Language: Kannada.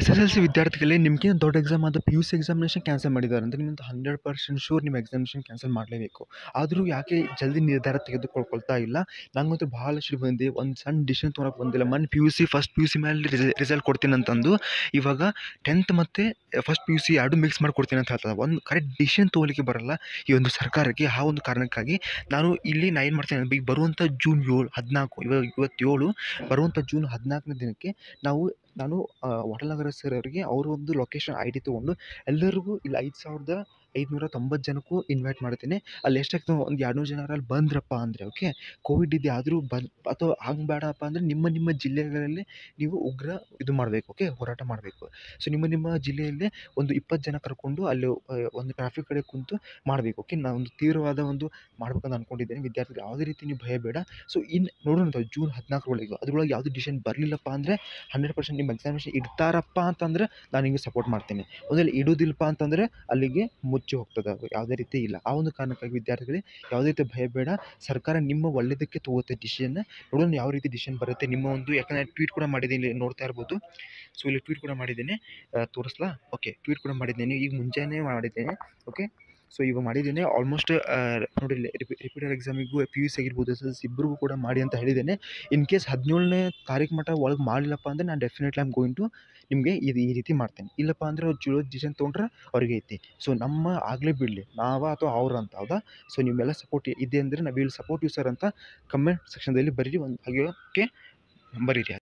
ಎಸ್ ಎಸ್ ಎಲ್ ಸಿ ವಿದ್ಯಾರ್ಥಿಗಳೇ ನಿಮ್ಗಿಂತ ದೊಡ್ಡ ಎಕ್ಸಾಮ್ ಆದ P U C examination cancel ಮಾಡಿದ್ದಾರೆ ಅಂದರೆ ನಿಮ್ಮದು ಹಂಡ್ರೆಡ್ ಪರ್ಸೆಂಟ್ ಶೂರ್ ನಿಮ್ಮ ಎಕ್ಸಾಮಿನೇಷನ್ ಕ್ಯಾನ್ಸಲ್ ಮಾಡಲೇಬೇಕು ಆದರೂ ಯಾಕೆ ಜಲ್ದಿ ನಿರ್ಧಾರ ತೆಗೆದುಕೊಳ್ಕೊಳ್ತಾ ಇಲ್ಲ ನಂಗಂತೂ ಭಾಳಷ್ಟು ಬಂದು ಒಂದು ಸಣ್ಣ ಡಿಸಿಷನ್ ತೊಗೊಳಕ್ಕೆ ಬಂದಿಲ್ಲ ಮೊನ್ನೆ P U C first P U C ಮೇಲೆ ರಿಸಲ್ಟ್ ಕೊಡ್ತೀನಿ ಅಂತಂದು ಇವಾಗ ಟೆಂತ್ ಮತ್ತು ಫಸ್ಟ್ ಪಿ ಯು ಸಿ ಎರಡು ಮಿಕ್ಸ್ ಮಾಡಿ ಕೊಡ್ತೀನಿ ಅಂತ ಹೇಳ್ತದೆ ಒಂದು ಕರೆಕ್ಟ್ ಡಿಸಿಷನ್ ತೊಗೊಲಿಕ್ಕೆ ಬರಲ್ಲ ಈ ಒಂದು ಸರ್ಕಾರಕ್ಕೆ ಆ ಒಂದು ಕಾರಣಕ್ಕಾಗಿ ನಾನು ಇಲ್ಲಿ ನಾ ಏನು ಮಾಡ್ತೇನೆ ಈಗ ಬರುವಂಥ ಜೂನ್ ಏಳು ಹದಿನಾಲ್ಕು ಇವಾಗ ಇವತ್ತೇಳು ಬರುವಂಥ ಜೂನ್ ಹದಿನಾಲ್ಕನೇ ದಿನಕ್ಕೆ ನಾವು ನಾನು ವಟಲನಗರ ಸರ್ ಅವರಿಗೆ ಅವರು ಒಂದು ಲೊಕೇಶನ್ ಐ ಡಿ ತೊಗೊಂಡು ಎಲ್ಲರಿಗೂ ಇಲ್ಲಿ ಐದು ಸಾವಿರದ ಐದುನೂರ ತೊಂಬತ್ತು ಜನಕ್ಕೂ ಇನ್ವೈಟ್ ಮಾಡ್ತೀನಿ ಅಲ್ಲಿ ಎಷ್ಟಾಗ್ತದೆ ಒಂದು ಎರಡು ನೂರು ಜನ ಅಲ್ಲಿ ಬಂದ್ರಪ್ಪ ಅಂದರೆ ಓಕೆ ಕೋವಿಡ್ ಇದು ಆದರೂ ಬಂದು ಅಥವಾ ಹಂಗೆ ಬೇಡಪ್ಪ ಅಂದರೆ ನಿಮ್ಮ ನಿಮ್ಮ ಜಿಲ್ಲೆಗಳಲ್ಲಿ ನೀವು ಉಗ್ರ ಇದು ಮಾಡಬೇಕು ಓಕೆ ಹೋರಾಟ ಮಾಡಬೇಕು ಸೊ ನಿಮ್ಮ ನಿಮ್ಮ ಜಿಲ್ಲೆಯಲ್ಲೇ ಒಂದು ಇಪ್ಪತ್ತು ಜನ ಕರ್ಕೊಂಡು ಅಲ್ಲಿ ಒಂದು ಟ್ರಾಫಿಕ್ ಕಡೆ ಕುಂತು ಮಾಡಬೇಕು ಓಕೆ ನಾನು ಒಂದು ತೀವ್ರವಾದ ಒಂದು ಮಾಡ್ಬೇಕಂತ ಅಂದ್ಕೊಂಡಿದ್ದೇನೆ ವಿದ್ಯಾರ್ಥಿಗಳು ಯಾವುದೇ ರೀತಿ ನೀವು ಭಯ ಬೇಡ ಸೊ ಇನ್ನು ನೋಡೋಣ ಜೂನ್ ಹದಿನಾಲ್ಕರೊಳಗೆ ಅದ್ರೊಳಗೆ ಯಾವುದೇ ಡಿಸಿಷನ್ ಬರಲಿಲ್ಲಪ್ಪ ಅಂದರೆ ಹಂಡ್ರೆಡ್ ಪರ್ಸೆಂಟ್ ನಿಮ್ಮ ಎಕ್ಸಾಮಿನೇಷನ್ ಇಡ್ತಾರಪ್ಪ ಅಂತಂದ್ರೆ ನಾನು ನಿಮಗೆ ಸಪೋರ್ಟ್ ಮಾಡ್ತೀನಿ ಒಂದಲ್ಲಿ ಇಡೋದಿಲ್ಲಪ್ಪ ಅಂತಂದರೆ ಅಲ್ಲಿಗೆ ಮುಚ್ಚಿ ಹೋಗ್ತದೆ ಅದು ಯಾವುದೇ ರೀತಿ ಇಲ್ಲ ಆ ಒಂದು ಕಾರಣಕ್ಕಾಗಿ ವಿದ್ಯಾರ್ಥಿಗಳೇ ಯಾವುದೇ ರೀತಿ ಭಯ ಬೇಡ ಸರ್ಕಾರ ನಿಮ್ಮ ಒಳ್ಳೆಯದಕ್ಕೆ ತಗೋತ್ತೆ ಡಿಸಿಷನ್ನ ನೋಡೋಣ ಯಾವ ರೀತಿ ಡಿಸಿಷನ್ ಬರುತ್ತೆ ನಿಮ್ಮ ಒಂದು ಯಾಕಂದರೆ ಟ್ವೀಟ್ ಕೂಡ ಮಾಡಿದ್ದೀನಿ ನೋಡ್ತಾ ಇರ್ಬೋದು ಸೊ ಇಲ್ಲಿ ಟ್ವೀಟ್ ಕೂಡ ಮಾಡಿದ್ದೇನೆ ತೋರಿಸ್ಲಾ ಓಕೆ ಟ್ವೀಟ್ ಕೂಡ ಮಾಡಿದ್ದೇನೆ ಈಗ ಮುಂಜಾನೆ ಮಾಡಿದ್ದೇನೆ ಓಕೆ ಸೊ ಈಗ ಮಾಡಿದ್ದೇನೆ ಆಲ್ಮೋಸ್ಟ್ ನೋಡಿ ರಿಪೀಟೆಡ್ ಎಕ್ಸಾಮಿಗೂ ಪಿ ಯು ಸಿ ಆಗಿರ್ಬೋದು ಎಸ್ ಎಸ್ ಇಬ್ಬರಿಗೂ ಕೂಡ ಮಾಡಿ ಅಂತ ಹೇಳಿದ್ದೇನೆ ಇನ್ ಕೇಸ್ ಹದಿನೇಳನೇ ತಾರೀಕು ಮಟ್ಟ ಒಳಗೆ ಮಾಡಲಿಲ್ಲಪ್ಪ ಅಂದರೆ ನಾನು ಡೆಫಿನೆಟ್ಲಿ ಐಮ್ ಗೋಯಿಂಗ್ ಟು ನಿಮಗೆ ಇದು ಈ ರೀತಿ ಮಾಡ್ತೇನೆ ಇಲ್ಲಪ್ಪ ಅಂದರೆ ಅವ್ರು ಚಲೋ ಡಿಸಿಷನ್ ತೊಗೊಂಡ್ರೆ ಅವ್ರಿಗೆ ಐತಿ ಸೊ ನಮ್ಮ ಆಗಲೇ ಬಿಡಲಿ ನಾವ ಅಥವಾ ಅವ್ರು ಅಂತ ಹೌದಾ ಸೊ ನಿಮ್ಮೆಲ್ಲ ಸಪೋರ್ಟ್ ಇದೆ ಅಂದರೆ ನಾವು ವಿಲ್ ಸಪೋರ್ಟ್ ಯು ಸರ್ ಅಂತ ಕಮೆಂಟ್ ಸೆಕ್ಷನ್ದಲ್ಲಿ ಬರೀರಿ ಒಂದು ಹಾಗೆ ಓಕೆ ಬರೀರಿ